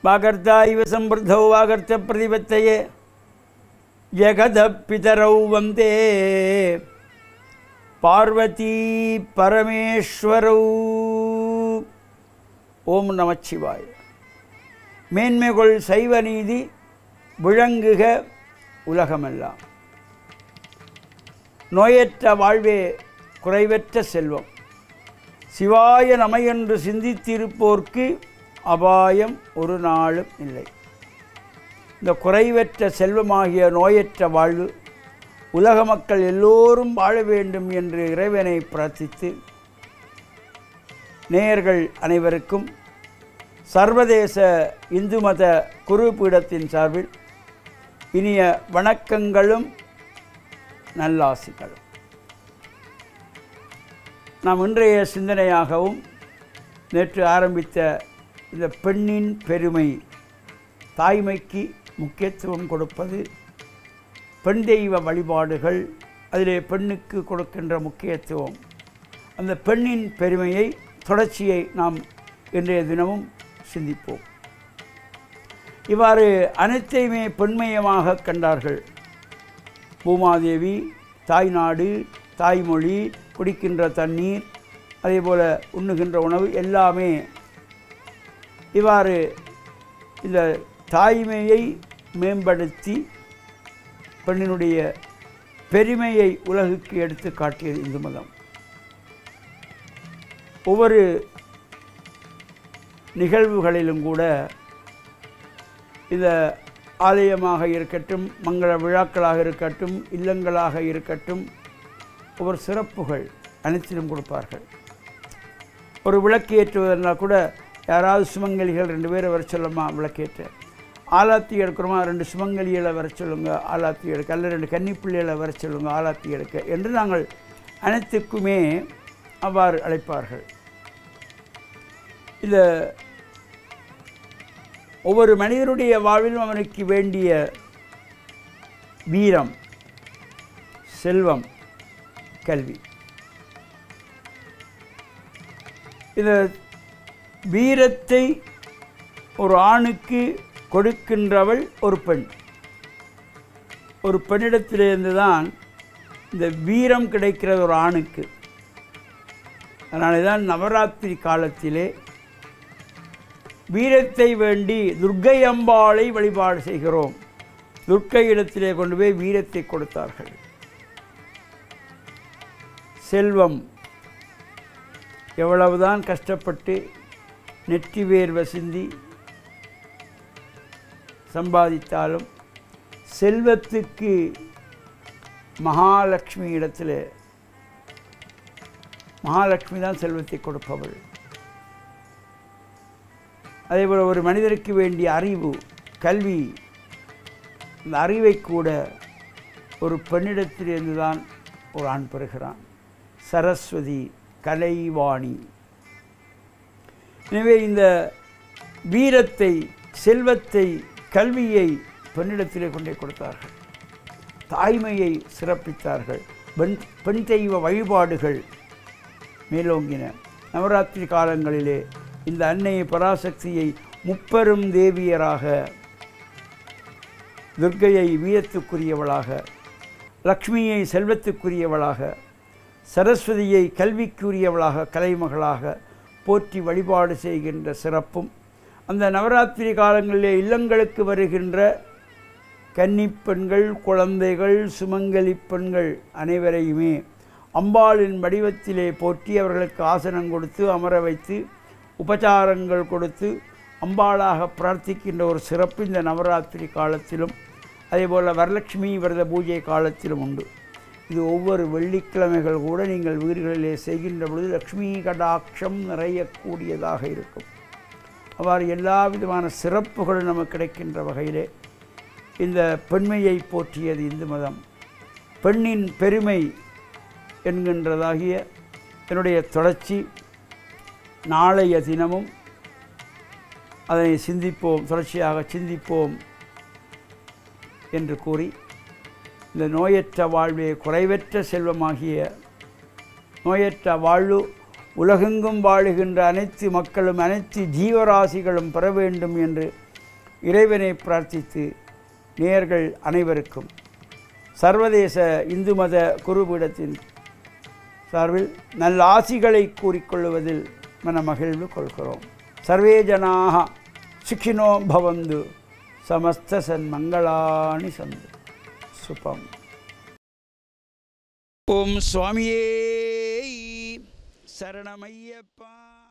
वागर्ता इव समृद्धौ वागर्तप्रतिपत्तये जगदः पितरौ वन्दे பார்வதி பரமேஸ்வரௌ ஓம் நமச்சிவாய் மேன்மைகொள் சைவ நீதி விளங்குக உலகமெல்லாம் நோயற்ற வாழ்வே குறைவற்ற செல்வம் சிவாய நமையென்று சிந்தித்திருப்போர்க்கு அபாயம் ஒரு நாளும் இல்லை இந்த குறைவற்ற செல்வமாகிய நோயற்ற வாழ்வு உலக மக்கள் எல்லோரும் வாழ வேண்டும் என்று இறைவனை பிரார்த்தித்து நேயர்கள் அனைவருக்கும் சர்வதேச இந்து மத குரு பீடத்தின் சார்பில் இனிய வணக்கங்களும் நல்லாசிகளும் நாம் இன்றைய சிந்தனையாகவும் நேற்று ஆரம்பித்த இந்த பெண்ணின் பெருமை தாய்மைக்கு முக்கியத்துவம் கொடுப்பது பெண் தெய்வ வழிபாடுகள் அதிலே பெண்ணுக்கு கொடுக்கின்ற முக்கியத்துவம் அந்த பெண்ணின் பெருமையை தொடர்ச்சியை நாம் இன்றைய தினமும் சிந்திப்போம் இவ்வாறு அனைத்தையுமே பெண்மயமாக கண்டார்கள் பூமாதேவி தாய்நாடு தாய்மொழி குடிக்கின்ற தண்ணீர் அதே போல் உண்ணுகின்ற உணவு எல்லாமே இவ்வாறு இந்த தாய்மையை மேம்படுத்தி பெண்ணினுடைய பெருமையை உலகுக்கு எடுத்து காட்டியது இந்து மதம் ஒவ்வொரு நிகழ்வுகளிலும் கூட இந்த ஆலயமாக இருக்கட்டும் மங்கள விழாக்களாக இருக்கட்டும் இல்லங்களாக இருக்கட்டும் ஒவ்வொரு சிறப்புகள் அனைத்திலும் கொடுப்பார்கள் ஒரு விளக்கு ஏற்றுவதனா கூட யாராவது சுமங்கலிகள் ரெண்டு பேரை வர சொல்லமா விளக்கேற்ற ஆலாத்தி எடுக்கிறோமா ரெண்டு சுமங்கலிகளை வர சொல்லுங்க ஆலாத்தி எடுக்க அல்ல ரெண்டு கன்னிப்பிள்ளைகளை வர சொல்லுங்க ஆலாத்தி எடுக்க என்று நாங்கள் அனைத்துக்குமே அவ்வாறு அழைப்பார்கள் இந்த ஒவ்வொரு மனிதனுடைய வாழ்விலும் அவனுக்கு வேண்டிய வீரம் செல்வம் கல்வி இந்த வீரத்தை ஒரு ஆணுக்கு கொடுக்கின்றவள் ஒரு பெண் ஒரு பெண்ணிடத்திலிருந்து தான் இந்த வீரம் கிடைக்கிறது ஒரு ஆணுக்கு அதனால தான் நவராத்திரி காலத்திலே வீரத்தை வேண்டி துர்க்கை அம்பாளை வழிபாடு செய்கிறோம் துர்க்கை இடத்திலே கொண்டு போய் வீரத்தை கொடுத்தார்கள் செல்வம் எவ்வளவுதான் கஷ்டப்பட்டு நெற்றி வேர்வை சிந்தி சம்பாதித்தாலும் செல்வத்துக்கு மகாலட்சுமி இடத்தில் மகாலட்சுமி தான் செல்வத்தை கொடுப்பவள் அதேபோல் ஒரு மனிதருக்கு வேண்டிய அறிவு கல்வி இந்த அறிவை கூட ஒரு பெண்ணிடத்திலிருந்து தான் ஒரு ஆண் பெறுகிறான் சரஸ்வதி கலைவாணி எனவே இந்த வீரத்தை செல்வத்தை கல்வியை பெண்ணிடத்திலே கொண்டே கொடுத்தார்கள் தாய்மையை சிறப்பித்தார்கள் பெண் பெண் தெய்வ வழிபாடுகள் மேலோங்கின நவராத்திரி காலங்களிலே இந்த அன்னையை பராசக்தியை முப்பெரும் தேவியராக துர்க்கையை வீரத்துக்குரியவளாக லக்ஷ்மியை செல்வத்துக்குரியவளாக சரஸ்வதியை கல்விக்குரியவளாக கலைமகளாக போற்றி வழிபாடு செய்கின்ற சிறப்பும் அந்த நவராத்திரி காலங்களிலே இல்லங்களுக்கு வருகின்ற கன்னிப் பெண்கள் குழந்தைகள் சுமங்கலி பெண்கள் அனைவரையுமே அம்பாளின் வடிவத்திலே போற்றி அவர்களுக்கு ஆசனம் கொடுத்து அமர வைத்து உபச்சாரங்கள் கொடுத்து அம்பாளாக பிரார்த்திக்கின்ற ஒரு சிறப்பு இந்த நவராத்திரி காலத்திலும் அதேபோல் வரலட்சுமி விரத பூஜை காலத்திலும் உண்டு இது ஒவ்வொரு வெள்ளிக்கிழமைகள் கூட நீங்கள் வீடுகளிலே செய்கின்ற பொழுது லக்ஷ்மி கடாட்சம் நிறையக்கூடியதாக இருக்கும் அவ்வாறு எல்லா விதமான சிறப்புகள் நமக்கு கிடைக்கின்ற வகையிலே இந்த பெண்மையை போற்றியது இந்து மதம் பெண்ணின் பெருமை என்கின்றதாகிய என்னுடைய தொடர்ச்சி நாளைய தினமும் அதனை சிந்திப்போம் தொடர்ச்சியாக சிந்திப்போம் என்று கூறி இந்த நோயற்ற வாழ்வே குறைவற்ற செல்வமாகிய நோயற்ற வாழ்வு உலகெங்கும் வாழுகின்ற அனைத்து மக்களும் அனைத்து ஜீவராசிகளும் பெற வேண்டும் என்று இறைவனை பிரார்த்தித்து நேயர்கள் அனைவருக்கும் சர்வதேச இந்து மத குருபீடத்தின் சார்பில் நல்ல ஆசிகளை கூறிக்கொள்வதில் மன மகிழ்வு கொள்கிறோம் சர்வே ஜனாக சுகினோ பவந்து சமஸ்த சன்மங்களாணி சந்து சுபம் ஓம் சுவாமியே சரணமையப்பா